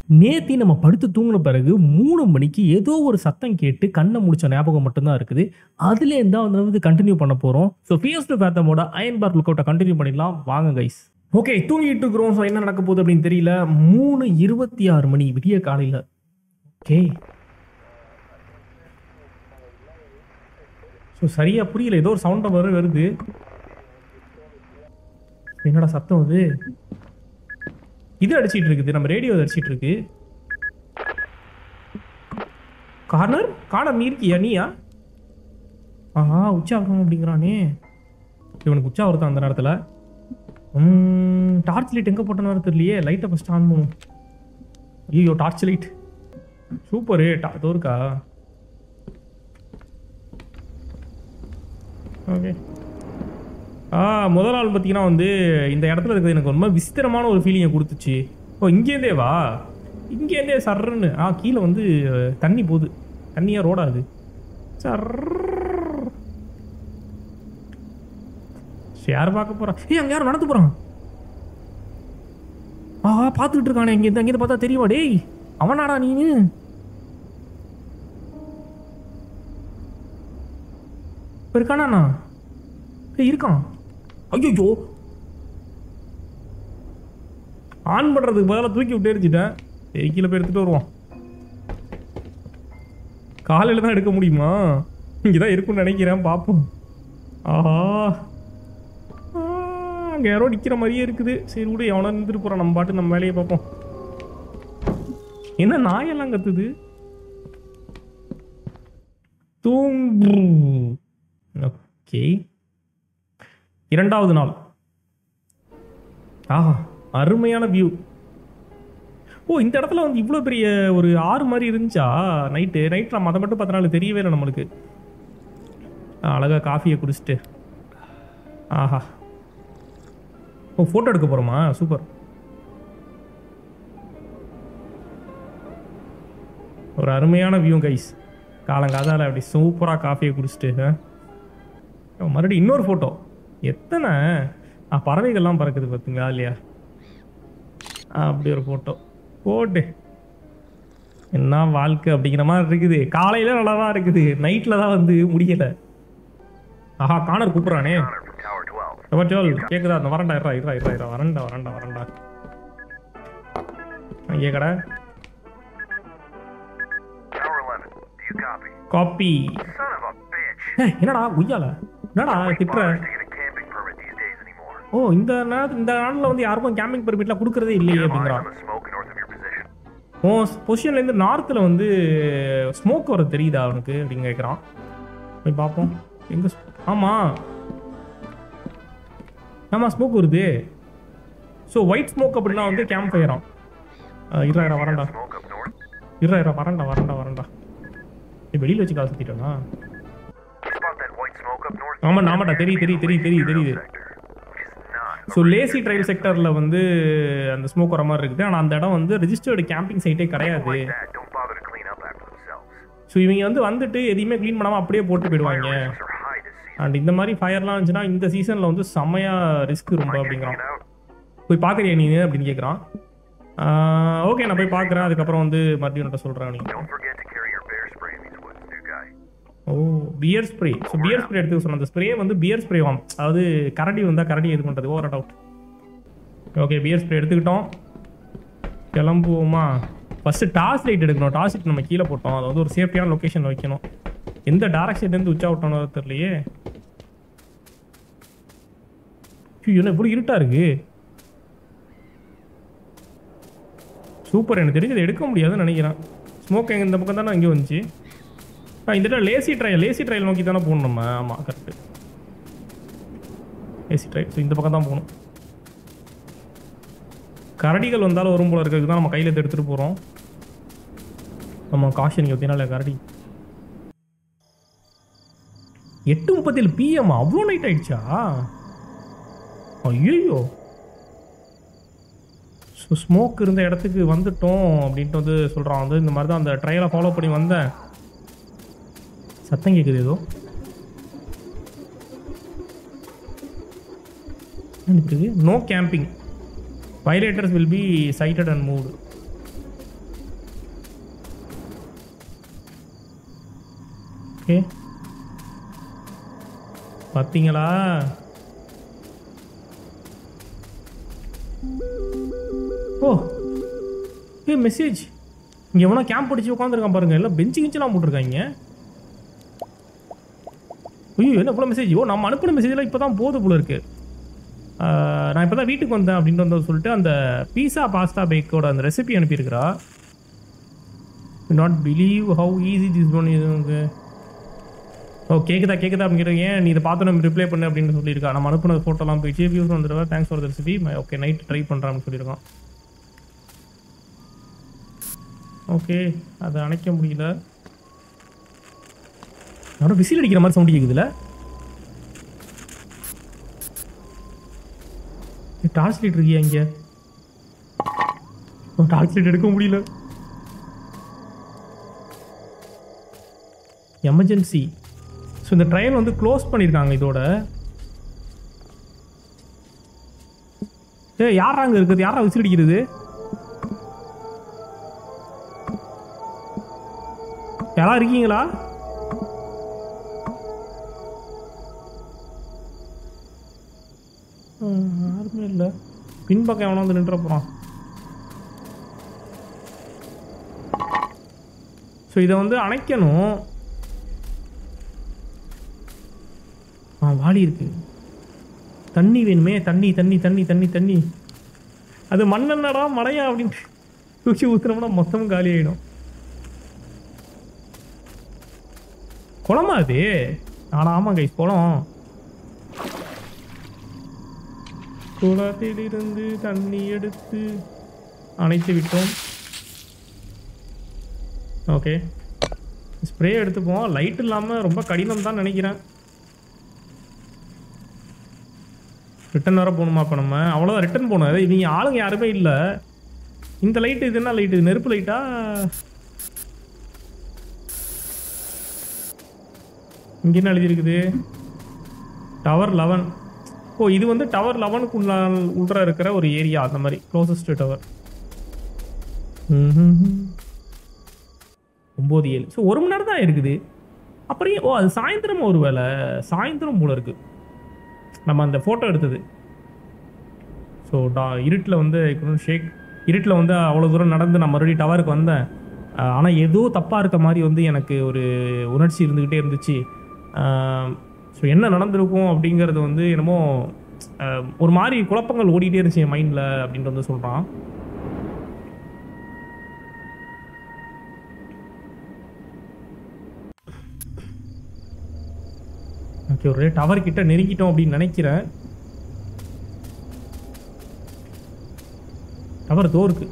நேத்தி நம்ம படுத்து தூங்கின பிறகு மூணு மணிக்கு ஏதோ ஒரு சத்தம் கேட்டு கண்ணை முடிச்ச ஞாபகம் மட்டும்தான் இருக்குது அதுலேருந்து தான் வந்து கண்டினியூ பண்ண போகிறோம் ஸோ ஃபியர்ஸ் டு ஃபேத்தமோட அயன் பார் லுக் அவுட்டை கண்டினியூ பண்ணிடலாம் வாங்க கைஸ் ஓகே தூங்கிட்டு இருக்கிறோம் ஸோ என்ன நடக்க போகுது அப்படின்னு தெரியல மூணு இருபத்தி ஆறு மணி விடிய காலையில் ஓகே ஸோ சரியா புரியல ஏதோ ஒரு சவுண்ட் வர வருது என்னடா சத்தம் அது இது அடிச்சிட்டு இருக்குது நம்ம ரேடியோ அடிச்சிட்டு இருக்கு கார்னர் கார்னர் நீ இருக்கியா நீயா ஆஹா உச்சாவரம் அப்படிங்கிறானே இவனுக்கு உச்சாவரத்தான் அந்த நேரத்தில் டார்ச் லைட் எங்கே போட்டனாரு தெரியலையே லைட்டை ஃபஸ்ட் ஆன் பண்ணும் ஐயோ டார்ச் லைட் சூப்பரு டா இதோ இருக்கா ஓகே ஆ முதல் நாள் பார்த்தீங்கன்னா வந்து இந்த இடத்துல இருக்கிறது எனக்கு ரொம்ப விசித்திரமான ஒரு ஃபீலிங்கை கொடுத்துச்சு ஓ இங்கேருந்தே வா இங்கேருந்தே சர்ன்னு ஆ கீழே வந்து தண்ணி போகுது தண்ணியாக ரோடாது சர் யார் பார்க்க போகிறான் ஏய் அங்கே யாரும் நடந்து போகிறான் ஆ பார்த்துக்கிட்டு இருக்கானே இங்கே அங்கேருந்து பார்த்தா தெரியுமா டேய் அவனாடா நீனு இப்போ இருக்கானா ஏய் இருக்கான் ஐயோ ஆன் பண்ணுறதுக்கு பதிலாக தூக்கி விட்டு எரிச்சிட்டேன் சரி கீழே போய் எடுத்துகிட்டு வருவான் காலையில் தான் எடுக்க முடியுமா இங்கே தான் இருக்கும்னு நினைக்கிறேன் பார்ப்போம் ஆஹா அங்கே யாரோ நிற்கிற மாதிரியே இருக்குது சரி விடு எவனோ நின்றுட்டு போகிறான் நம்ம பாட்டு நம்ம வேலையை பார்ப்போம் என்ன நாயெல்லாம் கத்துது தூங்கு ஓகே இரண்டாவது நாள் ஆஹா அருமையான வியூ ஓ இந்த இடத்துல வந்து இவ்வளோ பெரிய ஒரு ஆறு மாதிரி இருந்துச்சா நைட்டு நைட் நம்ம அதை மட்டும் பார்த்தனால தெரியவே இல்லை நம்மளுக்கு அழகாக காஃபியை குடிச்சிட்டு ஆஹா ஓ ஃபோட்டோ எடுக்க போகிறோமா சூப்பர் ஒரு அருமையான வியூ கைஸ் காலங்காதால அப்படி சூப்பராக காஃபியை குடிச்சிட்டு ஆ? மறுபடியும் இன்னொரு ஃபோட்டோ எத்தனை ஆ பறவைகள்லாம் பறக்குது பார்த்தீங்களா இல்லையா ஆ, அப்படி ஒரு ஃபோட்டோ போட்டு என்ன வாழ்க்கை அப்படிங்கிற மாதிரி இருக்குது காலையில நல்லா தான் இருக்குது நைட்டில் தான் வந்து முடியலை ஆஹா காணர் கூப்பிட்றானே Connor from Tower 12. எவர் ஜோல் கேக்குதா அந்த வரண்டா இருடா இருடா இருடா இருடா வரண்டா வரண்டா வரண்டா அங்கே கடை Tower 11. Do you copy? Copy Son of a bitch. என்னடா குய்யால என்னடா திட்டுற Bothers to get a camping permit these days anymore. ஓ இந்த நேரத்து இந்த நாளில் வந்து யாருக்கும் கேம்பிங் பெர்மிட்லாம் கொடுக்கறதே இல்லையே Eyes அப்படிங்கிறான் on the smoke north of your position. ஓ பொசிஷன்லேருந்து நார்த்தில் வந்து ஸ்மோக் வர தெரியுதா அவனுக்கு அப்படின்னு கேட்குறான் போய் பார்ப்போம் எங்கே ஆமாம் ஆமாம் ஸ்மோக் வருது ஸோ ஒயிட் ஸ்மோக் அப்படின்னா வந்து கேம்ப் ஃபயராம் இருடா இருடா வரண்டா Smoke up north. இருடா இருடா வரண்டா வரண்டா வரண்டா நீ வெளியில் வச்சு காசு சுற்றிட்டோனா Spot that white smoke up north. ஆமாம் ஆமாடா தெரியுது தெரியுது தெரியுது தெரியுது தெரியுது Sector, which is not. So lacy trail செக்டரில் வந்து அந்த ஸ்மோக் வர மாதிரி இருக்குது ஆனால் அந்த இடம் வந்து ரெஜிஸ்டர்டு கேம்பிங் சைட்டே கிடையாது Like that, don't bother to clean up after themselves. So இவங்க வந்து வந்துட்டு எதையுமே க்ளீன் பண்ணாமல் அப்படியே போட்டு போயிடுவாங்க Risks are high this season. And இந்த மாதிரி ஃபயர்லாம் இருந்துச்சுன்னா இந்த சீசனில் வந்து செம்மையாக ரிஸ்க் ரொம்ப Check அப்படிங்கிறான் it out. போய் பார்க்குறியா நீ அப்படின்னு கேட்குறான் ஓகே நான் போய் பார்க்குறேன் அதுக்கப்புறம் வந்து மறுபடியும் உன்கிட்ட சொல்கிறேன் நீ Don't forget to carry your bear spray in these woods, new guy. Oh bear spray so bear spray எடுத்துக்க சொன்ன அந்த ஸ்ப்ரே வந்து பியர் ஸ்ப்ரே வாம் அதாவது கரடி வந்தால் கரடி இது பண்ணுறது over doubt okay bear spray எடுத்துக்கிட்டோம் கிளம்புவோமா ஃபஸ்ட்டு டார்ச் லைட் எடுக்கணும் டார்ச் லைட் நம்ம கீழே போட்டோம் அதை வந்து ஒரு சேஃப்டியான லொக்கேஷனில் வைக்கணும் எந்த டேரக்ஷன்லேருந்து உச்சா விட்டோம்னு தெரியலையே ஐயோ, என்ன இப்படி இருட்டா இருக்கு சூப்பர் எனக்கு தெரிஞ்சது எடுக்க முடியாதுன்னு நினைக்கிறேன் ஸ்மோக் எங்க இந்த பக்கம் தானே இங்கே வந்துச்சு ஆ இந்த இடம் லேசி ட்ரையல் லேசி ட்ரையல் நோக்கி தானே போகணும் நம்ம ஆமாம் கரெக்டு லேசி ட்ரையல் ஸோ இந்த பக்கம் தான் போகணும் கரடிகள் வந்தாலும் வரும் போல இருக்கிறதுக்கு தான் நம்ம கையில் எடுத்துகிட்டு போகிறோம் நம்ம காஷன் ஒத்தினால கரடி எட்டு முப்பத்தேழு பிஎம் அவ்வளோ நைட் ஆயிடுச்சா ஐயோ ஸோ ஸ்மோக் இருந்த இடத்துக்கு வந்துட்டோம் அப்படின்ட்டு வந்து சொல்கிறான் வந்து இந்த மாதிரி தான் அந்த ட்ரையலை ஃபாலோ பண்ணி வந்தேன் சத்தம் கேட்குது ஏதோ no camping violators will be sighted and moved okay பார்த்தீங்களா ஓ ஏ மெசேஜ் இங்கே எவனோ கேம்ப் அடிச்சு உட்காந்துருக்கான் பாருங்க எல்லாம் பெஞ்சு கிஞ்செல்லாம் போட்டிருக்காங்க ஐயோ என்ன இவ்வளோ மெசேஜ் ஓ நம்ம அனுப்பின மெசேஜ்லாம் இப்போ தான் போகுது போல இருக்கு ஆஹ், நான் இப்போ தான் வீட்டுக்கு வந்தேன் அப்படின்னு வந்து சொல்லிட்டு அந்த பீஸா பாஸ்தா பேக்கோட அந்த ரெசிபி அனுப்பியிருக்கிறா not believe how easy this one இது ஓ கேக்குதா கேக்குதா அப்படின்னு கேட்டேன் ஏன் நீ இதை பார்த்து நம்ம ரிப்ளை பண்ணு அப்படின்னு சொல்லியிருக்கா நம்ம அனுப்பின ஃபோட்டோலாம் போயிடுச்சு வியூஸ் வந்துடுவா thanks for the recipe okay night try பண்ணுறான்னு சொல்லியிருக்கான் ஓகே அதை அணைக்க முடியல யாரும் விசில் அடிக்கிற மாதிரி சவுண்ட் கேக்குதுல டார்ச் லைட் இருக்கியா இங்க டார்ச் லைட் எடுக்க முடியல எமர்ஜென்சி ஸோ இந்த ட்ரெயின் வந்து க்ளோஸ் பண்ணியிருக்காங்க இதோட ஏ யாரா அங்கே இருக்குது யாரா விசில் அடிக்கிறது யாரா இருக்கீங்களா ம், யாருமே இல்லை பின்பக்கம் எவனோ வந்து நின்ற போகிறான் ஸோ இதை வந்து அணைக்கணும் ஆ வாளி இருக்கு தண்ணி வேணுமே தண்ணி தண்ணி தண்ணி தண்ணி தண்ணி அது மண்ணென்னடா மழையா அப்படின்னு தூக்கி ஊத்துனோம்னா மொத்தமும் காலி ஆயிடும் குளமா அது ஆனா ஆமா கைஸ் குளம் குளத்திலிருந்து தண்ணி எடுத்து அணைத்து விட்டோம் ஓகே ஸ்ப்ரே எடுத்துப்போம் லைட் இல்லாமல் ரொம்ப கடினம் தான் நினைக்கிறேன் ரிட்டன் வர போகணுமா இப்போ நம்ம அவ்வளோதான் ரிட்டன் போகணும் அது இவங்க ஆளுங்க யாருமே இல்லை இந்த லைட்டு இது என்ன லைட்டு நெருப்பு லைட்டா இங்கே என்ன எழுதியிருக்குது டவர் லெவன் ஓ இது வந்து டவர் லெவனுக்கு உள்ள உள்ள இருக்கிற ஒரு ஏரியா அந்த மாதிரி க்ளோசஸ்ட் டவர் ஒம்பது ஏழு ஸோ ஒரு மணி நேரம் தான் இருக்குது அப்புறம் ஏன்- ஓ அது சாயந்தரம் ஒரு வேலை சாயந்தரம் போல இருக்கு நம்ம அந்த ஃபோட்டோ எடுத்தது ஸோ டா இருட்டில் வந்து ஷேக் இருட்டில் வந்து அவ்வளோ தூரம் நடந்து நான் மறுபடியும் டவருக்கு வந்தேன் ஆனால் ஏதோ தப்பாக இருக்க மாதிரி வந்து எனக்கு ஒரு உணர்ச்சி இருந்துக்கிட்டே இருந்துச்சு ஸோ என்ன நடந்திருக்கும் அப்படிங்கிறது வந்து என்னமோ ஆஹ், ஒரு மாதிரி குழப்பங்கள் ஓடிட்டே இருந்துச்சு என் மைண்டில் அப்படின்ட்டு வந்து சொல்கிறான் ஓகே ஒரு டவர் கிட்ட நெருங்கிட்டோம் அப்படின்னு நினைக்கிறேன் டவர் தோ இருக்கு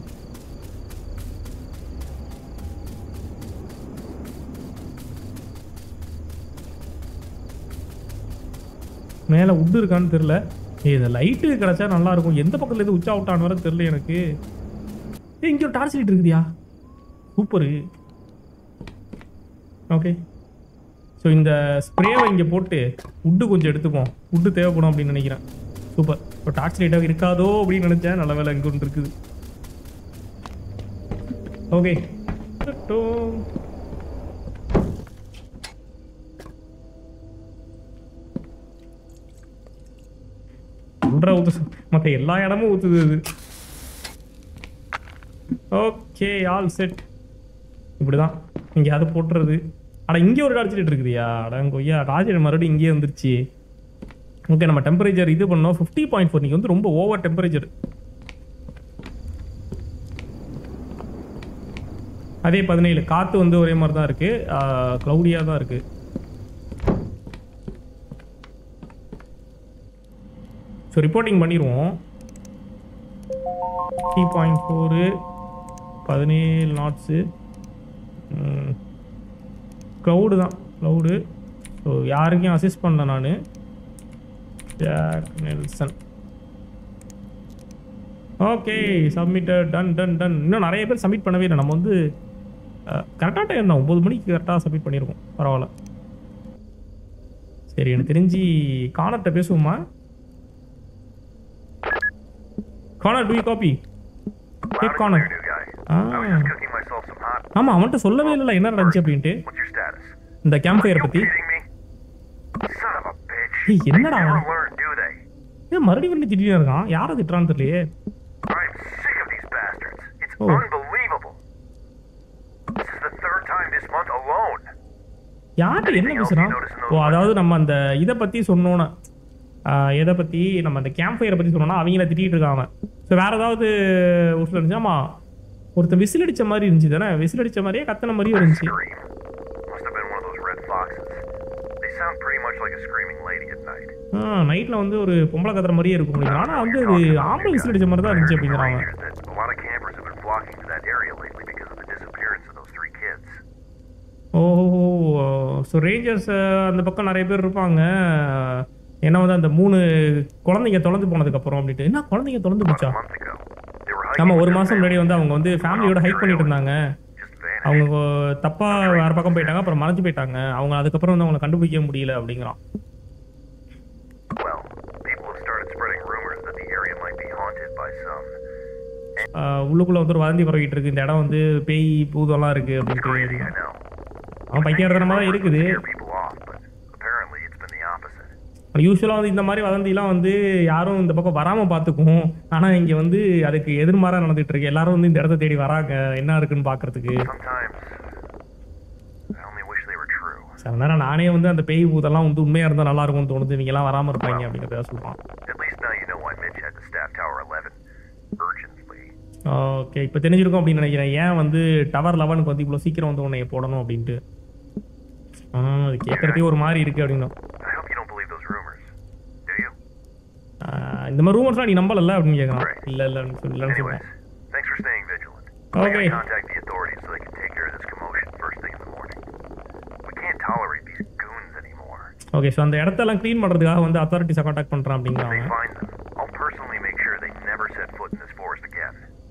மேலே உட்டு இருக்கான்னு தெரில ஏய் இது லைட்டு கிடச்சா நல்லா இருக்கும் எந்த பக்கத்துல இருந்து உச்சா விட்டான்னு வர தெரில எனக்கு ஏய் இங்கே ஒரு டார்ச் லைட் இருக்குதியா சூப்பரு ஓகே ஸோ இந்த ஸ்ப்ரேவை இங்கே போட்டு உட்டு கொஞ்சம் எடுத்துப்போம் உட்டு தேவைப்படும் அப்படின்னு நினைக்கிறேன் சூப்பர் இப்போ டார்ச் லைட்டாக இருக்காதோ அப்படின்னு நினச்சேன் நல்ல வேலை இங்கே ஒன்று இருக்குது ஓகே ஒன்றரை ஊத்து மற்ற எல்லா இடமும் ஊத்துது இது ஓகே ஆல் செட் இப்படிதான் இங்கே அது போட்டுறது அட இங்கே ஒரு டார்ச் லைட் இருக்குதுயா அட கொய்யா டார்ச் லைட் மறுபடியும் இங்கேயே வந்துருச்சு ஓகே நம்ம டெம்பரேச்சர் இது பண்ணோம் ஃபிஃப்டி பாயிண்ட் ஃபோர் வந்து ரொம்ப ஓவர் டெம்பரேச்சர் அதே பதினேழு காற்று வந்து ஒரே மாதிரி தான் இருக்கு க்ளவுடியாக தான் இருக்கு ஸோ ரிப்போர்ட்டிங் பண்ணிடுவோம் த்ரீ பாயிண்ட் ஃபோரு பதினேழு நாட்ஸு க்ளவுடு தான் க்ளவுடு ஸோ யாருக்கும் அசிஸ்ட் பண்ணல நான் Jack Nelson okay submitted done done done இன்னும் நிறைய பேர் சப்மிட் பண்ணவே இல்லை நம்ம வந்து கரெக்டாக டைம் தான் ஒம்பது மணிக்கு கரெக்டாக சப்மிட் பண்ணியிருக்கோம் பரவாயில்ல சரி எனக்கு தெரிஞ்சு கானர்கிட்ட பேசுவோமா Connor do copy Loud and Connor clear, new guy. Ah. I was just cooking myself some hot. ஆமாம் அவன்கிட்ட சொல்லவே இல்லைல்ல என்ன நடந்துச்சு அப்படின்ட்டு What's your status? இந்த கேம்ப் ஃபயர் பத்தி Kidding me? Son of a bitch. ஏய், என்னடா Never அவன்? learn, do they? ஏன் மறுபடியும் வந்து திடீர்னு இருக்கான் யாரை திட்டுறான்னு தெரியலையே I'm sick of these bastards. It's Oh. unbelievable. This is the third time this month alone. யார்கிட்ட என்ன பேசுறான் ஓ அதாவது நம்ம அந்த இதை பத்தி சொன்னோன்னா எதை பத்தி நம்ம அந்த கேம்ப் ஃபயரை பத்தி சொன்னோம்னா அவங்கள திட்டிட்டு இருக்காங்க ஸோ வேற ஏதாவது ஒரு சில இருந்துச்சு ஆமா ஒருத்தன் விசில் அடிச்ச மாதிரி இருந்துச்சு தானே விசில் அடிச்ச மாதிரியே கத்தன மாதிரியும் இருந்துச்சு Scream. Must have been one of those red foxes. They sound pretty much like a screaming lady at night. நைட்ல வந்து ஒரு பொம்பளை கத்துற மாதிரியே இருக்கும் அப்படிங்கிறான் ஆனா வந்து அது ஆம்பளை விசில் அடிச்ச மாதிரி தான் இருந்துச்சு அப்படிங்கிறாங்க Rangers that a lot of campers have been flocking to that area lately because of the disappearance of those three kids. Oh so rangers அந்த பக்கம் நிறைய பேர் இருப்பாங்க ஏன்னா வந்து அந்த மூணு குழந்தைங்க தொலைஞ்சு போனதுக்கு அப்புறம் அப்படின்ட்டு என்ன குழந்தைங்க தொலைஞ்சு About போச்சா a month ago, they were நம்ம hiking ஒரு with மாசம் their முன்னாடி வந்து அவங்க வந்து ஃபேமிலியோட ஹைக் பண்ணிட்டு இருந்தாங்க just vanished. அவங்க தப்பா வேற பக்கம் போயிட்டாங்க அப்புறம் மறைஞ்சு போயிட்டாங்க அவங்க அதுக்கப்புறம் வந்து அவங்களை கண்டுபிடிக்க முடியல அப்படிங்கிறான் Well, people have started spreading rumors that the area might be haunted by some ஆஹ் உள்ளுக்குள்ள வந்து ஒரு வதந்தி பரவிட்டு இருக்கு இந்த இடம் வந்து பேய் பூதம்லாம் இருக்கு crazy, அப்படின்ட்டு I know. அவன் பைத்தியக்காரத்தனமா தான் இருக்குது Scare people off, but apparently it's been the opposite. யூஸ்வலாக வந்து இந்த மாதிரி வதந்திலாம் வந்து யாரும் இந்த பக்கம் வராம பார்த்துக்கும் ஆனா இங்க வந்து அதுக்கு எதிர்மாறா நடந்துட்டு இருக்கு எல்லாரும் வந்து இந்த இடத்த தேடி வராங்க என்ன இருக்குன்னு பாக்குறதுக்கு Sometimes I only wish they were true. சில நேரம் நானே வந்து அந்த பேய் பூதெல்லாம் வந்து உண்மையா இருந்தா நல்லா இருக்கும்னு தோணுது இவங்க எல்லாம் வராம இருப்பாங்க அப்படிங்கிறத சொல்றான் At least now you know why Mitch had to staff Tower 11 urgently. Okay இப்போ தெரிஞ்சிருக்கும் அப்படின்னு நினைக்கிறேன் ஏன் வந்து டவர் லெவனுக்கு வந்து இவ்வளோ சீக்கிரம் வந்து உன்னை போடணும் அப்படின்ட்டு ஆ, அது கேட்கறதே ஒரு மாதிரி இருக்கு அப்படின்னும் I hope you don't believe those rumors. Do you? ஆ, இந்த மாதிரி ரூமர்ஸ்லாம் நீ நம்பலல்ல அப்படின்னு கேட்குறான் இல்லை இல்லை சொல்லி இல்லைன்னு Anyways, சொல்றேன் thanks for staying vigilant. Okay. We gotta contact the authorities so they can take care of this commotion first thing in the morning. We can't tolerate these goons anymore. Okay so அந்த இடத்தெல்லாம் clean பண்ணுறதுக்காக வந்து அத்தாரிட்டிஸை contact பண்ணுறான் If they அப்படிங்கிறாங்க find them, I'll personally make sure they never set foot in this forest again.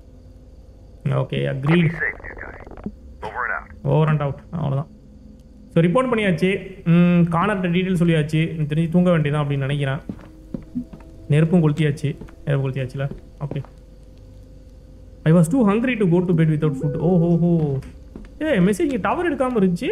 Okay agree Be safe, new guy. Over and out. Over and out அவ்வளோதான் so report பண்ணியாச்சு காணர்ட்ட detail சொல்லியாச்சு எனக்கு தெரிஞ்சு தூங்க வேண்டியதான் அப்படின்னு நினைக்கிறேன் நெருப்பும் கொளுத்தியாச்சு நெருப்பு கொளுத்தியாச்சுல okay I was too hungry to go to bed without food oh ho ho A message இங்கே டவர் எடுக்காமல் இருந்துச்சு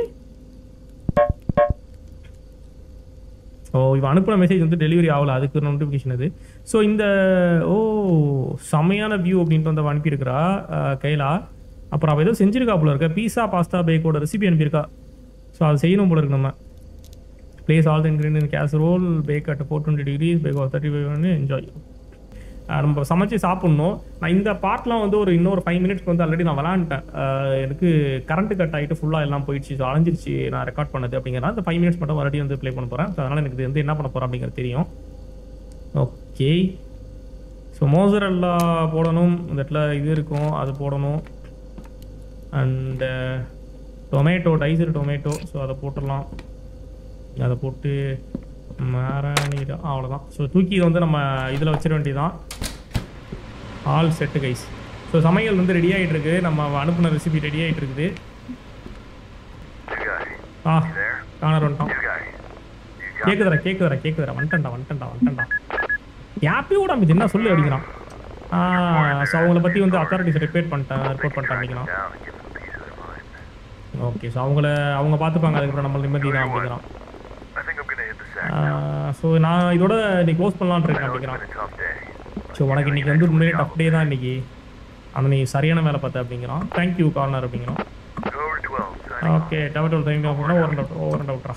ஓ இவன் அனுப்பின மெசேஜ் வந்து டெலிவரி ஆகல அதுக்கு நோட்டிஃபிகேஷன் அது ஸோ இந்த ஓ செமையான வியூ அப்படின்ட்டு வந்து அவ அனுப்பியிருக்கிறா அஹ், கைலா அப்புறம் அவள் ஏதோ செஞ்சிருக்கா போல இருக்க பீஸா பாஸ்தா பேக்கோட ரெசிபி அனுப்பியிருக்கா ஸோ அது செய்யணும் போல இருக்கு நம்ம place all the ingredient casserole bake at four twenty degrees bake thirty five enjoy நம்ம சமைச்சு சாப்பிட்ணும் நான் இந்த பார்ட்லாம் வந்து ஒரு இன்னொரு ஃபைவ் மினிட்ஸ்க்கு வந்து ஆல்ரெடி நான் விளாண்டுட்டேன் அஹ் எனக்கு கரண்ட் கட் ஆகிட்டு ஃபுல்லாக எல்லாம் போயிடுச்சு ஸோ அலைஞ்சிருச்சு நான் ரெக்கார்ட் பண்ணது அப்படிங்கிறத அந்த ஃபைவ் மினிட்ஸ் மட்டும் மறுபடியும் வந்து ப்ளே பண்ண போகிறேன் ஸோ அதனால் எனக்கு இது வந்து என்ன பண்ண போகிறேன் அப்படிங்கிறது தெரியும் ஓகே ஸோ மோசரெல்லா போடணும் இந்த இடத்துல இது இருக்கும் அது போடணும் and tomato dicer tomato so அதை போட்டுடலாம் அதை போட்டு மேரானிடா அவ்வளோதான் ஸோ தூக்கி இதை வந்து நம்ம இதில் வச்சிட வேண்டியதான் ஆல் செட்டு கைஸ் ஸோ சமையல் வந்து ரெடி ஆகிட்டு இருக்கு நம்ம அனுப்புன ரெசிபி ரெடி ஆகிட்டு இருக்குது New guy. Ah You there? காணர் வந்துட்டோம் New guy. You got கேக்குதுடா கேக்குதுடா கேக்குதுடா வந்துட்டேன்டா வந்துட்டேன்டா வந்துட்டேன்டா யாப்பையும் கூட அமைச்சு என்ன சொல்லி அடிக்கிறான் ஆ ஸோ அவங்கள பற்றி வந்து அத்தாரிட்டிஸ் ரிப்பேர் பண்ணிட்டேன் ரிப்போர்ட் பண்ணிட்டேன் அப்படிங்கிறான் down and give them a piece of their mind. Okay so அவங்கள அவங்க பார்த்துப்பாங்க அதுக்கப்புறம் நம்ம நிம்மதி தான் அப்படிங்கிறான் I think I'm gonna hit the sack. So நான் இதோட இன்னைக்கு க்ளோஸ் பண்ணலான்னு I இருக்கேன் know it's அப்படிங்கிறான் been a tough day. So உனக்கு இன்னைக்கு வந்து உண்மையிலே டஃப் டே தான் இன்னைக்கு ஆனால் நீ சரியான வேலை பார்த்த அப்படிங்கிறான் தேங்க்யூ கார்னர் அப்படிங்கிறான் Over 12. Signing off. Okay tower time அப்படின்னா ஓவர் அவுட் ஓவர் அண்ட் அவுட்ரா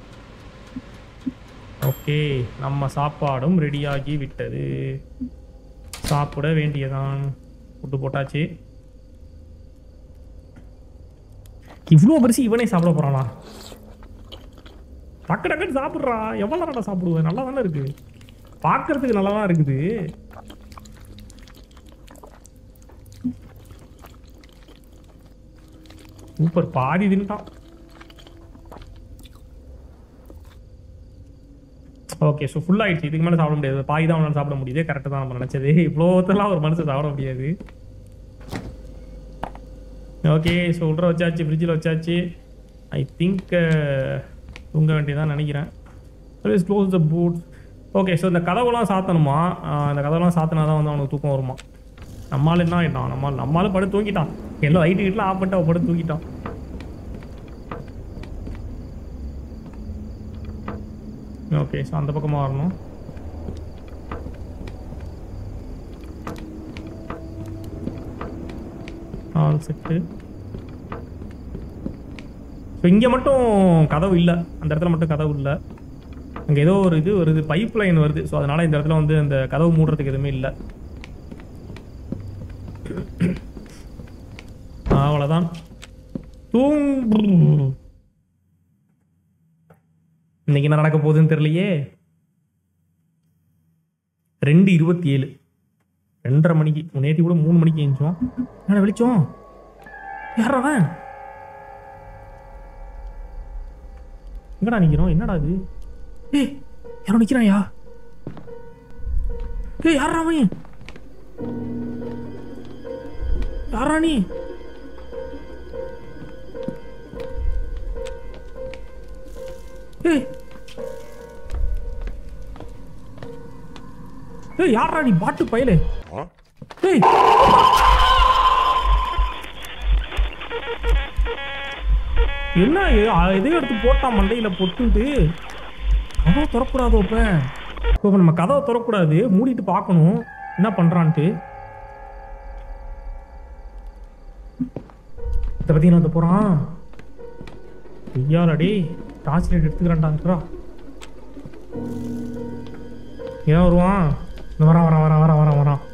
ஓகே நம்ம சாப்பாடும் ரெடியாகி விட்டது சாப்பிட வேண்டியதான் ஃபுட்டு போட்டாச்சு இவ்வளோ பெருசு இவனே சாப்பிட போறானா டக்கு டக்குன்னு சாப்பிட்றா எவ்வளோ நேரம் சாப்பிடுவேன் நல்லா தானே இருக்கு பார்க்கறதுக்கு நல்லா தான் இருக்குது சூப்பர் பாதி தின்ட்டான் ஓகே ஸோ ஃபுல் ஆயிடுச்சு இதுக்கு மேலே சாப்பிட முடியாது பாதி தான் அவனால் சாப்பிட முடியுது கரெக்டாக தான் நம்ம நினச்சது இவ்வளோத்தெல்லாம் ஒரு மனுஷன் சாப்பிட முடியாது ஓகே ஸோ உள்ள வச்சாச்சு ஃப்ரிட்ஜில் வச்சாச்சு ஐ திங்க் தூங்க வேண்டியதான் நினைக்கிறேன் please close the boot okay so இந்த கதவுலாம் சாத்தணுமா ஆஹ் இந்த கதவுலாம் சாத்தினா தான் வந்து அவனுக்கு தூக்கம் வருமா நம்மால் என்ன ஆகிட்டான் நம்மால் நம்மால் படுத்து தூங்கிட்டான் எல்லாம் லைட்டு கிட்டலாம் ஆஃப் பண்ணிட்டு அவன் படுத்து தூங்கிட்டான் ஓகே ஸோ அந்த பக்கமாக வரணும் ஆல் செட்டு ஸோ இங்கே மட்டும் கதவு இல்லை அந்த இடத்துல மட்டும் கதவு இல்லை அங்கே ஏதோ ஒரு இது வருது பைப் லைன் வருது ஸோ அதனால இந்த இடத்துல வந்து அந்த கதவு மூடுறதுக்கு எதுவுமே இல்லை அவ்வளோதான் தூங்கு இன்னைக்கு என்ன நடக்க போகுதுன்னு தெரியலையே ரெண்டு இருபத்தி ஏழு ரெண்டரை மணிக்கு நேற்று கூட மூணு மணிக்கு எழுந்தோம் என்ன வெளிச்சோம் யாரா அவன் எங்கடா நிக்கிறோம் என்னடா இது ஏய் யாரோ நிக்கிறான்யா ஏய் யாரா அவன் யாரா நீ ஏய் ஏய் யாரா நீ பாட்டு பயலே ஏய் என்ன இது? அ, எதையும் எடுத்து போட்டான் மண்டையில பொட்டுட்டு கதவை திறக்கூடாதோ இப்ப இப்போ நம்ம கதவை திறக்கூடாது மூடிட்டு பார்க்கணும் என்ன பண்றான்ட்டு இதை பத்தி என்ன வந்து போறான் ஐயாலடி டார்ச் லைட் எடுத்துக்கிறான்டா ஏன் வருவான் இந்த வரான் வரான் வரான் வரான் வரான் வரான்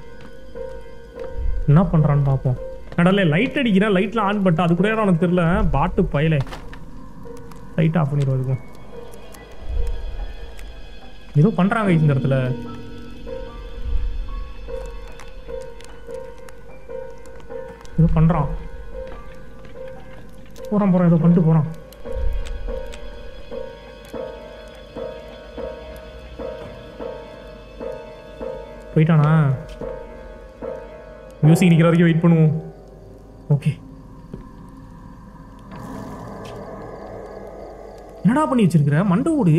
என்ன பண்றான்னு பார்ப்போம் கடல்ல லைட் அடிக்கிறேன் லைட்லாம் ஆன் பண்ணிட்டு அது கூட எனக்கு தெரியல பாட்டு பயலே லைட் ஆஃப் பண்ணிடுவோம் அதுக்கும் ஏதோ பண்றாங்க இந்த இடத்துல ஏதோ பண்றான் போறான் போறான் ஏதோ பண்ணிட்டு போறான் போயிட்டானா மியூசிக் நிற்கிற வரைக்கும் வெயிட் பண்ணுவோம் ஓகே என்னடா பண்ணி வச்சிருக்கிற மண்டை ஓடு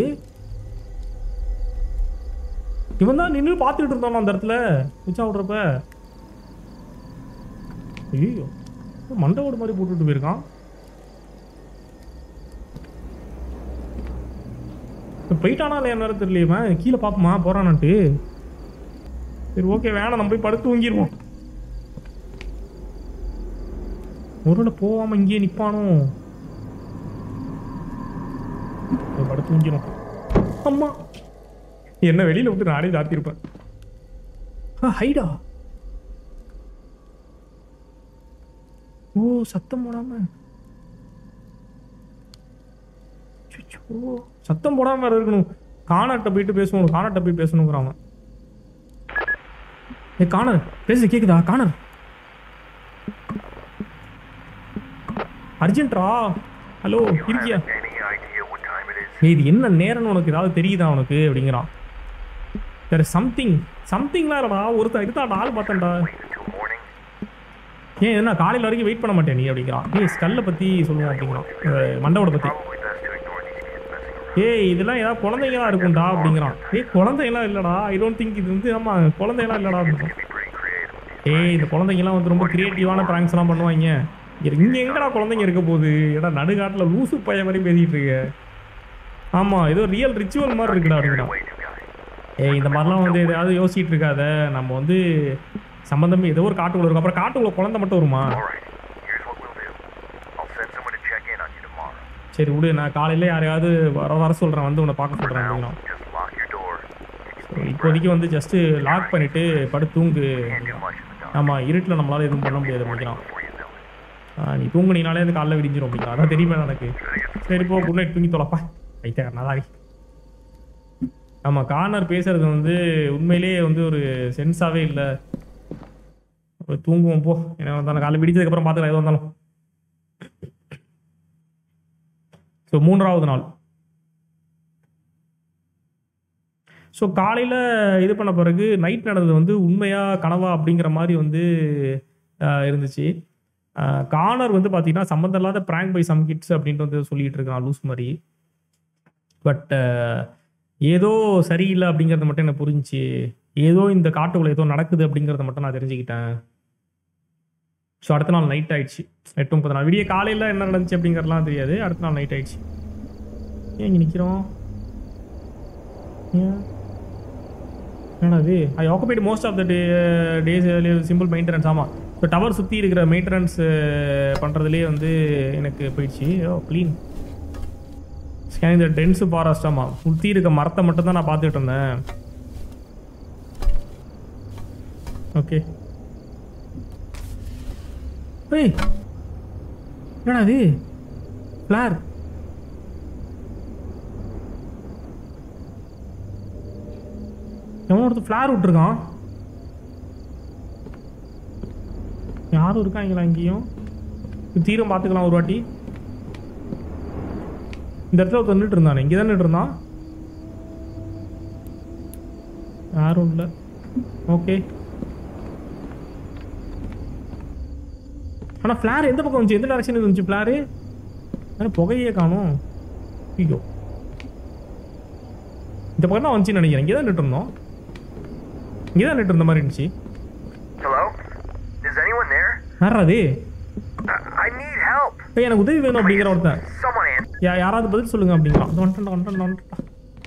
இவன் தான் நின்று பார்த்துக்கிட்டு இருந்தான் அந்த இடத்துல உச்சா விடுறப்ப ஐயோ மண்டை ஓடு மாதிரி போட்டுட்டு போயிருக்கான் இப்ப போயிட்டானா இல்லையா நேரம் தெரியலையே கீழே பார்ப்போமா போறானான்ட்டு சரி ஓகே வேணாம் நம்ம போய் படுத்து தூங்கிடுவோம் ஒருவேளை போகாம இங்கேயே நிப்பானோ போய் படுத்து தூங்கிடும் அம்மா என்ன வெளியில விட்டு நானே சாத்திருப்பேன் ஆ ஹைடா ஓ சத்தம் போடாம அச்சச்சோ, சத்தம் போடாம வேற இருக்கணும் காணாட்ட போயிட்டு பேசணும் காணாட்ட போய் பேசணுங்கிறான் ஏ காணர் பேசு கேக்குதா காணர் அர்ஜென்ட்ரா ஹலோ You have இருக்கியா any idea what time it is? ஏய் இது என்ன நேரம்னு உனக்கு ஏதாவது தெரியுதா உனக்கு அப்படிங்கிறான் வேற சம்திங் சம்திங்லாம் இல்லடா ஒருத்தன் இதுதான் ஆள் பார்த்தேன்டா Wait until morning? ஏன் என்ன காலையில் வரைக்கும் வெயிட் பண்ண மாட்டேன் நீ அப்படிங்கிறான் ஏய் ஸ்கல்லை பற்றி சொல்லுவோம் அப்படிங்கிறான் அஹ் மண்டவோட பற்றி Probably best to ignore these kids messing around. ஏய் இதெல்லாம் ஏதாவது குழந்தைங்களா இருக்கும்டா அப்படிங்கிறான் ஏய் குழந்தைங்களாம் இல்லடா ஐ டோன்ட் திங்க் இது வந்து ஆமா குழந்தைங்களாம் இல்லடா அப்படிங்கிறான் Can be pretty creative with these. ஏய் இந்த குழந்தைங்கலாம் வந்து ரொம்ப கிரியேட்டிவான ப்ராங்க்ஸ் எல்லாம் பண்ணுவாங்க இங்க இங்க எங்கடா குழந்தைங்க இருக்க போகுது ஏடா நடுக்காட்டுல லூசு பையன் மாதிரி பேசிட்டு இருக்க ஆமா ஏதோ ரியல் ரிச்சுவல் மாதிரி இருக்குடா அப்படிங்கிறான் Way, new guy. ஏய் இந்த மாதிரிலாம் வந்து எதையாவது யோசிச்சுட்டு இருக்காத நம்ம வந்து சம்பந்தமே ஏதோ ஒரு காட்டுக்குள்ள இருக்கும் அப்புறம் காட்டுக்குள்ள குழந்தை மட்டும் வருமா All right. Here's what we'll do. I'll send someone to check in on you tomorrow. சரி விடு நான் காலையில யாரையாவது வர வர சொல்றேன் வந்து உன்னை பார்க்க For சொல்றேன் now, அப்படிங்கிறான் just lock your door. Take So, a deep breath. இப்போதைக்கு வந்து ஜஸ்ட் லாக் பண்ணிட்டு படுத்து தூங்கு Can't do much in the dark. ஆமா இருட்டில் நம்மளால எதுவும் பண்ண முடியாது அப்படிங்கிறான் Before you know it. ஆ, நீ தூங்குனீனாலே அது காலைல விடிஞ்சிரும் அப்படிங்கிறான் அதான் தெரியுமே எனக்கு சரி போ குட் நைட் தூங்கி தொலைப்பா வைத்த நல்லாரி ஆமா கார்னர் பேசுறது வந்து உண்மையிலேயே வந்து ஒரு சென்ஸாவே இல்லை தூங்குவோம் போ ஏன்னா வந்தாலும் காலைல விடிச்சதுக்கு அப்புறம் பார்த்துக்கலாம் எது வந்தாலும் ஸோ மூன்றாவது நாள் ஸோ காலையில் இது பண்ண பிறகு நைட் நடந்தது வந்து உண்மையா கனவா அப்படிங்கிற மாதிரி வந்து ஆஹ், இருந்துச்சு ஆஹ், கார்னர் வந்து பார்த்தீங்கன்னா சம்மந்தம் இல்லாத ப்ராங்க் பை சம் கிட்ஸ் அப்படின்ட்டு வந்து சொல்லிட்டு இருக்கான் லூஸ் மாதிரி பட் ஏதோ சரியில்லை அப்படிங்கிறது மட்டும் எனக்கு புரிஞ்சுச்சு ஏதோ இந்த காட்டுக்குள்ள ஏதோ நடக்குது அப்படிங்கிறத மட்டும் நான் தெரிஞ்சுக்கிட்டேன் ஸோ அடுத்த நாள் நைட் ஆயிடுச்சு எட்டு முப்பது நாள் விடிய காலையில் என்ன நடந்துச்சு அப்படிங்கிறதுலாம் தெரியாது அடுத்த நாள் நைட் ஆயிடுச்சு ஏன் இங்கே நிற்கிறோம் என்னடா இது I occupied most of the day days simple maintenance ஆமாம் இப்போ டவர் சுற்றி இருக்கிற மெயின்டெனன்ஸ் பண்ணுறதுலேயே வந்து எனக்கு போயிடுச்சு oh clean scanning the dense forest ஆமாம் சுற்றி இருக்க மரத்தை மட்டும் தான் நான் பார்த்துட்டு இருந்தேன் ஓகே ஏய் என்னடா இது ஃப்ளார் எவன் ஒருத்தர் ஃப்ளார் விட்டுருக்கான் யாரும் இருக்காங்களா இங்கேயும் இது தீரம் பார்த்துக்கலாம் ஒரு வாட்டி இந்த இடத்துல ஒருத்தர் நின்றுட்டு இருந்தானே இங்கே தான் நின்றுட்டு இருந்தான் யாரும் இல்லை ஓகே ஆனால் ஃப்ளார் எந்த பக்கம் வந்துச்சு எந்த டேரக்ஷன் இருந்துச்சு ஃப்ளாரு ஆனால் புகையே காணும் ஐயோ இந்த பக்கம் தான் வந்துச்சுன்னு நினைக்கிறேன் இங்கே தான் நின்று இருந்தோம் இங்கே தான் நின்று இருந்த மாதிரி இருந்துச்சு Hello? Is anyone there? யாரா அது I, I need help. ஏய் எனக்கு உதவி வேணும் அப்படிங்கிற ஒருத்தன் Someone answer. யா யாராவது பதில் சொல்லுங்க அப்படிங்கிறான் அது வந்துட்டேன் வந்துட்டேன் வந்துட்டேன்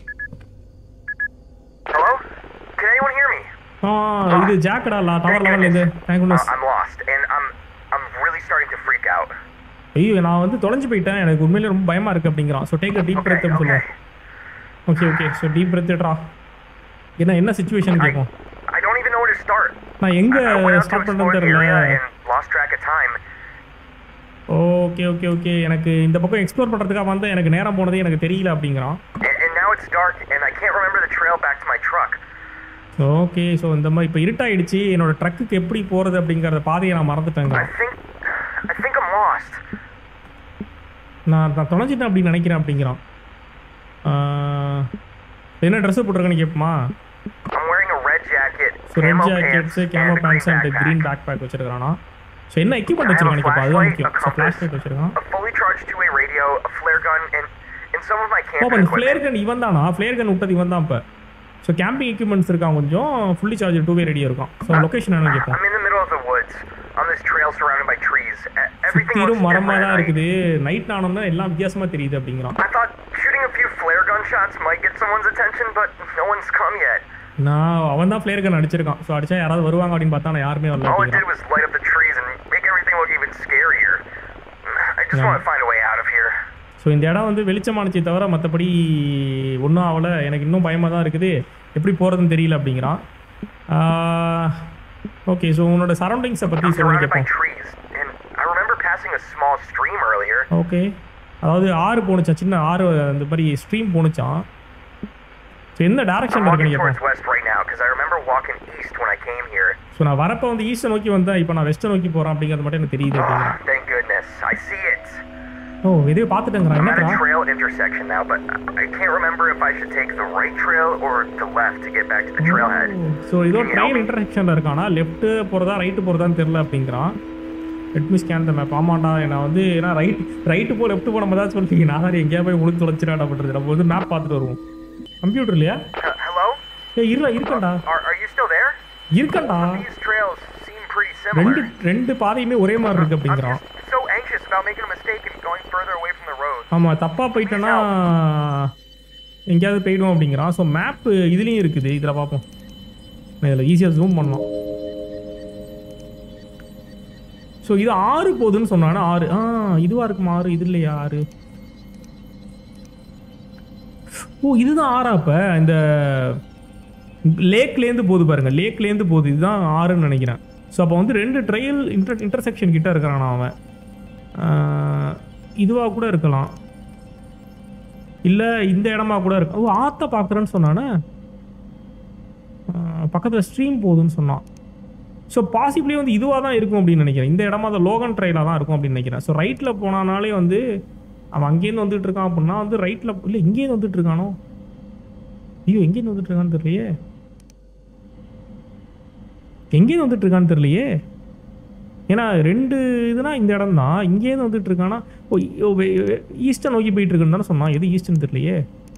Hello? Can anyone hear me? ஆ இது ஜாக்கடா லா டவர் லெவல்லேருந்து thank Uh, goodness I'm lost, and I'm I'm really starting to freak out. ஐயோ நான் வந்து தொலைஞ்சு போயிட்டேன் எனக்கு உண்மையிலே ரொம்ப பயமா இருக்கு அப்படிங்கிறான் so take a deep Okay, பிரெத்னு okay. சொல்லுவேன் ஓகே ஓகே ஸோ டீப் பிரெத்ட்ரா என்ன என்ன சுச்சுவேஷன் கேட்கும் I don't even know where to start. நான் எங்க I went out to start explore பண்ணுறதுன்னு the தெரியல area and lost track of time. Okay okay okay எனக்கு இந்த பக்கம் எக்ஸ்ப்ளோர் பண்ணுறதுக்காக வந்து எனக்கு நேரம் போனதே எனக்கு தெரியல அப்படிங்கிறான் And, and now it's dark, and I can't remember the trail back to my truck. Okay so இந்த மாதிரி இப்போ இருட்டாயிடுச்சு என்னோட ட்ரக்குக்கு எப்படி போகிறது அப்படிங்கிற பாதையை நான் மறந்துட்டேங்க I think I think I'm lost. நான் நான் தொலைஞ்சிட்டேன் அப்படின்னு நினைக்கிறேன் அப்படிங்கிறான் ஆஹ், என்ன ட்ரெஸ் போட்டிருக்கேன்னு கேட்போமா I'm wearing a red jacket, so red camo jackets pants, camo and a green pants and backpack. Green backpack வச்சிருக்கானா ஸோ என்ன எக்யூப்மெண்ட் வச்சிருக்கான் கேட்பா அதுதான் முக்கியம் ஸோ ஃப்ளாஷ் லைட் வச்சிருக்கான் A fully charged two-way radio, a flare gun, and and some of my oh camping அப்போ இந்த equipment. Flair கன் இவன் தானா ஃப்ளேர் கன் விட்டது இவன் தான் இப்போ ஸோ கேம்பிங் எக்யூப்மெண்ட்ஸ் இருக்கான் கொஞ்சம் ஃபுல்லி சார்ஜ் டூ வே ரெடியாக இருக்கும் ஸோ லொக்கேஷன் என்ன கேட்போம் I'm in the middle of the woods on this trail surrounded by trees. E- Everything looks சுற்றிலும் மரமாக different. தான் I- இருக்குது நைட் ஆனோம்னா எல்லாம் வித்தியாசமாக தெரியுது அப்படிங்கிறான் I thought shooting a few flare gun shots might get someone's attention, but no one's come yet. நான் அவன் தான் ஃப்ளேர் கன் அடிச்சிருக்கான் ஸோ அடிச்சா யாராவது வருவாங்க அப்படின்னு பார்த்தா நான் யாருமே வரல All it did அப்படிங்கிறான் was light up the trees and make everything look even scarier. I just Yeah. want to find a way out of here. So இந்த இடம் வந்து வெளிச்சமானுச்சே தவிர மற்றபடி ஒன்றும் ஆகலை எனக்கு இன்னும் பயமாக தான் இருக்குது எப்படி போகிறதுன்னு தெரியல அப்படிங்கிறான் ஓகே ஸோ உன்னோட சரௌண்டிங்ஸை பற்றி I'm சொல்லி surrounded by கேட்போம் trees, and I remember passing a small stream earlier. Okay அதாவது ஆறு போணுச்சான் சின்ன ஆறு அந்த மாதிரி ஸ்ட்ரீம் போணுச்சான் ஸோ எந்த I'm டேரக்ஷன் walking இருக்குன்னு towards கேட்போம் west right now because I remember walking east when I came here. So நான் வரப்போ வந்து ஈஸ்ட்டை நோக்கி வந்தேன் இப்போ நான் வெஸ்ட்டை நோக்கி போகிறேன் அப்படிங்கிறது மட்டும் எனக்கு தெரியுது அப்படிங்கிறான் Thank goodness. I see it. Oh எதையோ பார்த்துட்டேங்கிறான் I'm at என்னக்கா a trail intersection now, but I can't remember if I should take the right trail or the left to get back to the trailhead. So இதோ trail இன்டர்செக்ஷனில் இருக்கானா left போகிறதா right போகிறதான்னு தெரில அப்படிங்கிறான் let me scan the map ஆமாண்டா நான் வந்து ஏன்னா ரைட் ரைட்டு போ லெஃப்ட் போ நம்ம தான் சொல்லிட்டீங்க நான் தான் எங்கேயா போய் உளுந்து தொலைச்சிடாடா பண்ணுறது நம்ம வந்து மேப் பார்த்துட்டு வருவோம் கம்ப்யூட்டர் இல்லையா Uh, hello? ஏ இருடா இருக்கண்டா Are, are you still there? இருக்கண்டா These trails seem pretty ரெண்டு similar. ரெண்டு பாதையுமே ஒரே மாதிரி இருக்கு I'm அப்படிங்கிறான் just so anxious about making a mistake and going further away from the road. ஆமாம் தப்பாக போயிட்டேன்னா எங்கேயாவது போயிடும் அப்படிங்கிறான் ஸோ மேப்பு இதுலேயும் இருக்குது இதில் பார்ப்போம் இதில் ஈஸியாக ஜூம் பண்ணலாம் ஸோ இது ஆறு போகுதுன்னு சொன்னானா ஆறு ஆ இதுவாக இருக்குமா ஆறு இது இல்லையா ஆறு ஓ இதுதான் ஆறா அப்போ இந்த லேக்லேருந்து போகுது பாருங்க லேக்லேருந்து போகுது இதுதான் ஆறுன்னு நினைக்கிறேன் ஸோ அப்போ வந்து ரெண்டு ட்ரையல் இன்டர் இன்டர்செக்ஷன் கிட்ட இருக்கிறான் அவன் இதுவாக கூட இருக்கலாம் இல்லை இந்த இடமா கூட இருக்கு ஓ ஆற்ற பார்க்குறேன்னு சொன்னானே பக்கத்தில் ஸ்ட்ரீம் போகுதுன்னு சொன்னான் ஸோ பாசிபிளி வந்து இதுவாக தான் இருக்கும் அப்படின்னு நினைக்கிறேன் இந்த இடமா அந்த லோகன் ட்ரைலாக தான் இருக்கும் அப்படின்னு நினைக்கிறேன் ஸோ ரைட்டில் போனானாலே வந்து அவன் அங்கேருந்து வந்துட்டு இருக்கான் அப்படின்னா வந்து ரைட்டில் இல்லை எங்கேருந்து வந்துட்டு இருக்கானோ ஐயோ எங்கேருந்து வந்துட்டு இருக்கான்னு தெரியலையே எங்கேருந்து வந்துட்டு இருக்கான்னு தெரியலையே ஏன்னா ரெண்டு இதுனா இந்த இடம் தான் இங்கேருந்து வந்துட்டு இருக்கானா ஓ ஈஸ்டை நோக்கி போயிட்டு இருக்குன்னு தானே சொன்னான் எது ஈஸ்ட்னு தெரியலையே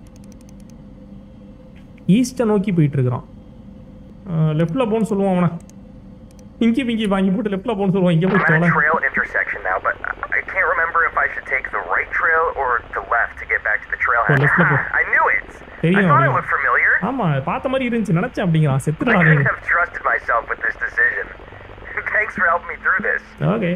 ஈஸ்டை நோக்கி போயிட்டு இருக்கிறான் லெஃப்டில் போன்னு சொல்லுவான் அவனை இங்கி பிங்கி வாங்கி போட்டு லெஃப்டில் போன்னு சொல்லுவான் இங்கே I'm போய் at தொலை a trail intersection now, but I can't remember if I should take the right trail or the left to get back to the trailhead. left ல போ. I knew it. I தெரியும் thought it தெரியும். looked familiar. ஆமா பார்த்த மாதிரி இருந்துச்சு நினைச்சேன் அப்படிங்கிறான் I செத்துடா couldn't have trusted myself with this decision. Thanks for helping me through this. Okay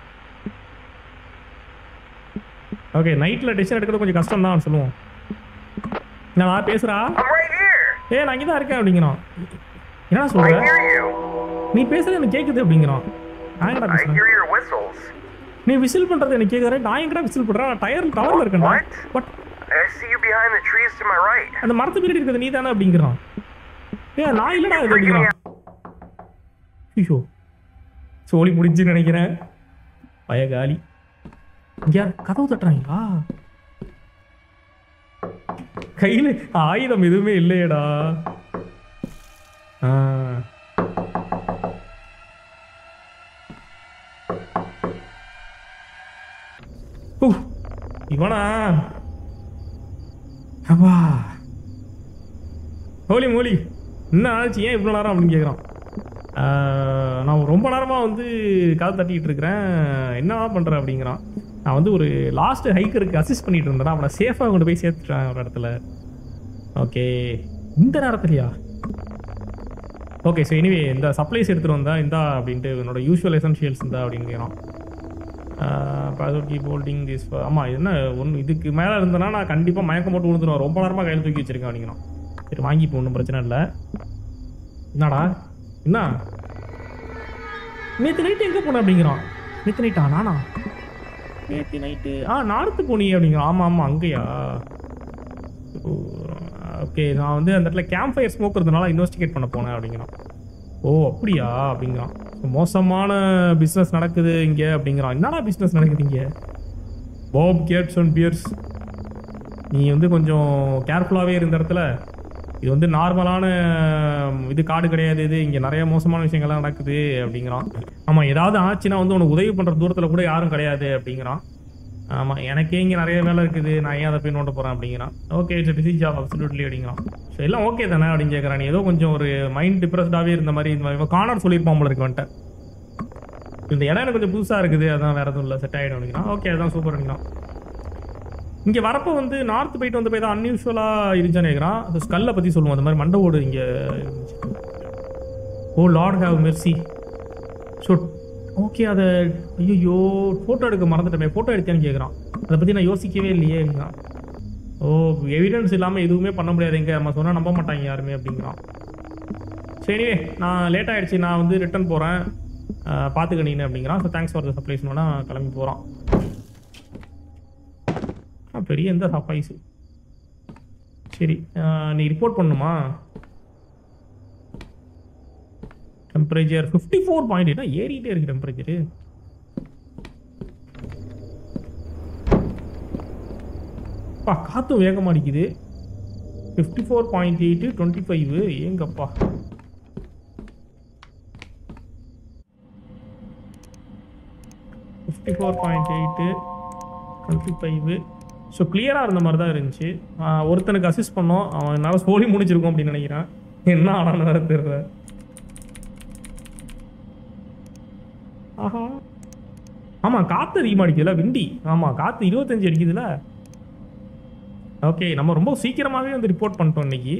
okay நைட்ல டெசிஷன் எடுக்கிறது கொஞ்சம் கஷ்டம் தான் சொல்லுவோம் நான் பேசுறா I'm right here. ஏ நான் இங்கே தான் இருக்கேன் அப்படிங்கிறான் என்னடா I சொல்ற hear you. நீ பேசுறது எனக்கு கேக்குது அப்படிங்கிறான் நான் எங்கடா I பேசுறேன் hear your whistles. நீ விசில் பண்றது எனக்கு கேக்குற நான் எங்கடா விசில் பண்றேன் நான் டயர் டவர்ல இருக்கேன்டா What? But I see you behind the trees to my right. அந்த மரத்து பின்னாடி இருக்கிறது நீ தானே அப்படிங்கிறான் ஏ நான் இல்லடா இது அப்படிங்கிறான் ஐயோ சோழி முடிஞ்சுன்னு நினைக்கிறேன் பயகாலி இங்க யார் கதவு தட்டுறாங்களா கையில ஆயுதம் எதுவுமே இல்லையேடா ஆ. உ, இவனா அப்பா ஹோலி மோலி என்ன ஆச்சு ஏன் இவ்வளோ நேரம் அப்படின்னு கேட்குறான் நான் ரொம்ப நேரமாக வந்து காது தட்டிக்கிட்டு இருக்கிறேன் என்னவா பண்ணுறேன் அப்படிங்கிறான் நான் வந்து ஒரு லாஸ்ட் ஹைக்கருக்கு அசிஸ்ட் பண்ணிட்டு இருந்தேன் அவனை சேஃபாக கொண்டு போய் சேர்த்துட்டேன் ஒரு இடத்துல ஓகே இந்த நேரத்துலையா ஓகே ஸோ எனிவே இந்த சப்ளைஸ் எடுத்துகிட்டு வந்தா இந்தா அப்படின்ட்டு என்னோட யூஷுவல் எசென்ஷியல்ஸ் இந்தா அப்படிங்கிறான் பாஸ்வேர்ட் கீப் ஹோல்டிங் திஸ் ஆமாம் என்ன ஒன்று இதுக்கு மேலே இருந்தேன்னா நான் கண்டிப்பாக மயக்கம் போட்டு விழுந்துருவேன் ரொம்ப நேரமாக கையில் தூக்கி வச்சிருக்கேன் அப்படிங்கிறான் சரி வாங்கிப்போ ஒன்றும் பிரச்சனை இல்லை என்னடா என்ன நேற்று நைட்டு எங்கே போன அப்படிங்கிறான் நேற்று நைட்டா நானா நேற்று நைட்டு ஆ நார்த்து போனி அப்படிங்கிறான் ஆமாம் ஆமாம் அங்கேயா ஓகே நான் வந்து அந்த இடத்துல கேம்ப் ஃபயர் ஸ்மோக் இருந்தனால இன்வெஸ்டிகேட் பண்ண போனேன் அப்படிங்கிறான் ஓ அப்படியா அப்படிங்கிறான் So, மோசமான பிஸ்னஸ் நடக்குது இங்கே அப்படிங்கிறான் என்னடா பிஸ்னஸ் நடக்குது இங்கே பாப் கேட்ஸ் அண்ட் பியர்ஸ் நீ வந்து கொஞ்சம் கேர்ஃபுல்லாகவே இருந்த இடத்துல இது வந்து நார்மலான இது காடு கிடையாது இது இங்கே நிறைய மோசமான விஷயங்கள்லாம் நடக்குது அப்படிங்கிறான் ஆமாம் ஏதாவது ஆச்சுன்னா வந்து உனக்கு உதவி பண்ணுற தூரத்தில் கூட யாரும் கிடையாது அப்படிங்கிறான் ஆமாம் எனக்கே இங்கே நிறைய வேலை இருக்குது நான் ஏன் அதை போய் நோட்ட போகிறேன் அப்படிங்கிறான் okay it's busy job absolutely அப்படிங்கிறான் ஸோ எல்லாம் ஓகே தானே அப்படின்னு கேட்குறான் நீ ஏதோ கொஞ்சம் ஒரு மைண்ட் டிப்ரெஸ்டாகவே இருந்த மாதிரி இந்த மாதிரி கார்னர் சொல்லியிருப்பான் போல இருக்கு வந்துட்டு இந்த இடம் எனக்கு கொஞ்சம் புதுசாக இருக்குது அதான் வேறு எதுவும் இல்லை செட் ஆகிடும் அப்படிங்கிறான் ஓகே அதான் சூப்பர் அப்படிங்கிறான் இங்கே வரப்போ வந்து நார்த் போயிட்டு வந்து போய் தான் அன்யூஷுவலாக இருந்துச்சான்னு கேட்குறான் அந்த ஸ்கல்லை பற்றி சொல்லுவோம் அந்த மாதிரி மண்டை ஓடு இங்கே oh lord have mercy so okay அதை ஐயோ ஃபோட்டோ எடுக்க மறந்துட்டேன் ஃபோட்டோ எடுத்தேன்னு கேட்குறான் அதை பற்றி நான் யோசிக்கவே இல்லையே அப்படிங்கிறான் ஓ எவிடன்ஸ் இல்லாமல் எதுவுமே பண்ண முடியாது எங்க நம்ம சொன்னால் நம்ப மாட்டாங்க யாருமே அப்படிங்கிறான் சரி நான் லேட் ஆயிடுச்சு நான் வந்து ரிட்டர்ன் போகிறேன் பார்த்துக்க நீனு அப்படிங்கிறான் ஸோ தேங்க்ஸ் ஃபார் த சர்ப்ரைஸ்னோட கிளம்பி போகிறான் ஆ பெரிய எந்த சர்ப்ரைஸு சரி ஆஹ் நீ ரிப்போர்ட் பண்ணுமா temperature fifty four point eight ஏறிட்டே இருக்கு டெம்பரேச்சரு பா காற்று வேகமாக அடிக்குது fifty four point eight twenty five ஏங்கப்பா fifty four point eight twenty five so கிளியராக இருந்த மாதிரி தான் இருந்துச்சு ஆஹ் ஒருத்தனுக்கு அசிஸ்ட் பண்ணோம் அவன் என்னால் சோழி முடிச்சிருக்கோம் அப்படின்னு நினைக்கிறேன் என்ன ஆனான்னு வேற தெரியல ஆஹா ஆமாம் காற்று அதிகமாக அடிக்குதுல விண்டி ஆமாம் காற்று இருபத்தஞ்சு அடிக்குதுல ஓகே நம்ம ரொம்ப சீக்கிரமாகவே வந்து ரிப்போர்ட் பண்ணிட்டோம் இன்னைக்கு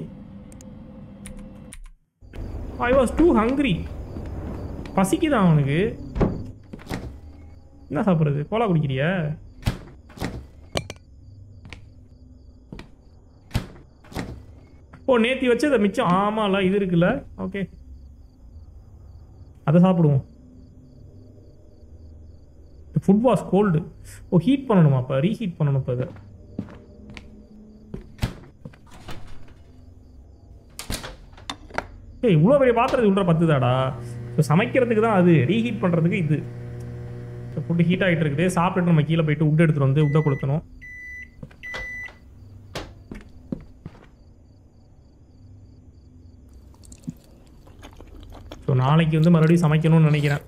ஐ வாஸ் டூ ஹங்க்ரி பசிக்குதான் அவனுக்கு என்ன சாப்பிட்றது கோலா குடிக்கிறியா ஓ நேத்தி வச்சது மிச்சம் ஆமால இது இருக்குல்ல ஓகே அதை சாப்பிடுவோம் food was cold oh heat பண்ணணுமா அப்போ ரீஹீட் பண்ணணும் இப்போ இதை ஏய் இவ்வளோ பெரிய பாத்திரத்தை உள்ள பத்துதாடா இப்போ சமைக்கிறதுக்கு தான் அது ரீஹீட் பண்ணுறதுக்கு இது ஃபுட்டு ஹீட் ஆகிட்டு இருக்குது சாப்பிட்டுட்டு நம்ம கீழே போயிட்டு உட் எடுத்துகிட்டு வந்து உட்டை கொளுத்தணும் ஸோ நாளைக்கு வந்து மறுபடியும் சமைக்கணும்னு நினைக்கிறேன்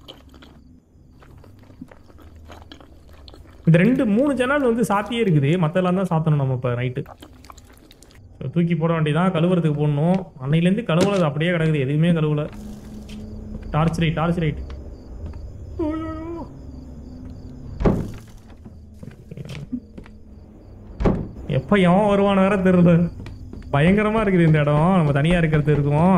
இந்த ரெண்டு மூணு ஜன்னல் வந்து சாத்தியே இருக்குது மற்றெல்லாம் தான் சாத்தணும் நம்ம இப்போ நைட்டு ஸோ தூக்கி போட வேண்டியதான் கழுவுறதுக்கு போடணும் அன்னையிலேருந்து கழுவுறது அப்படியே கிடக்குது எதுவுமே கழுவல டார்ச் ரைட் டார்ச் ரைட் எப்போ எவன் வருவான வேற தெரியல பயங்கரமா இருக்குது இந்த இடம் நம்ம தனியா இருக்கிறது இருக்கும்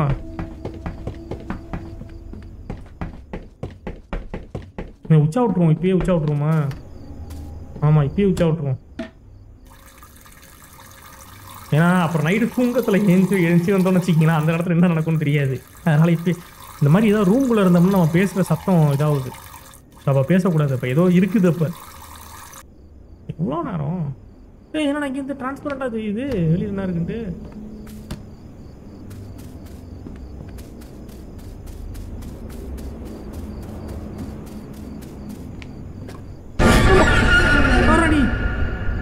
நான் உச்சா விட்டுருவோம் இப்பயே உச்சா விட்டுருவோமா ஆமா இப்பயே உச்சா விட்டுருவோம் ஏன்னா அப்புறம் நைட்டு தூங்கத்தில் எழுந்து எழுந்துச்சு வந்தோம்னு வச்சுக்கிங்களா அந்த இடத்துல என்ன நடக்கும்னு தெரியாது அதனால இப்போ இந்த மாதிரி ஏதாவது ரூம்குள்ளே இருந்தோம்னா நம்ம பேசுகிற சத்தம் இதாகுது அப்போ பேசக்கூடாது அப்போ ஏதோ இருக்குது அப்போ எவ்வளோ நேரம் ஏய் என்னடா இங்கேருந்து டிரான்ஸ்பரண்டாக தெரியுது வெளியில் என்ன இருக்குன்ட்டு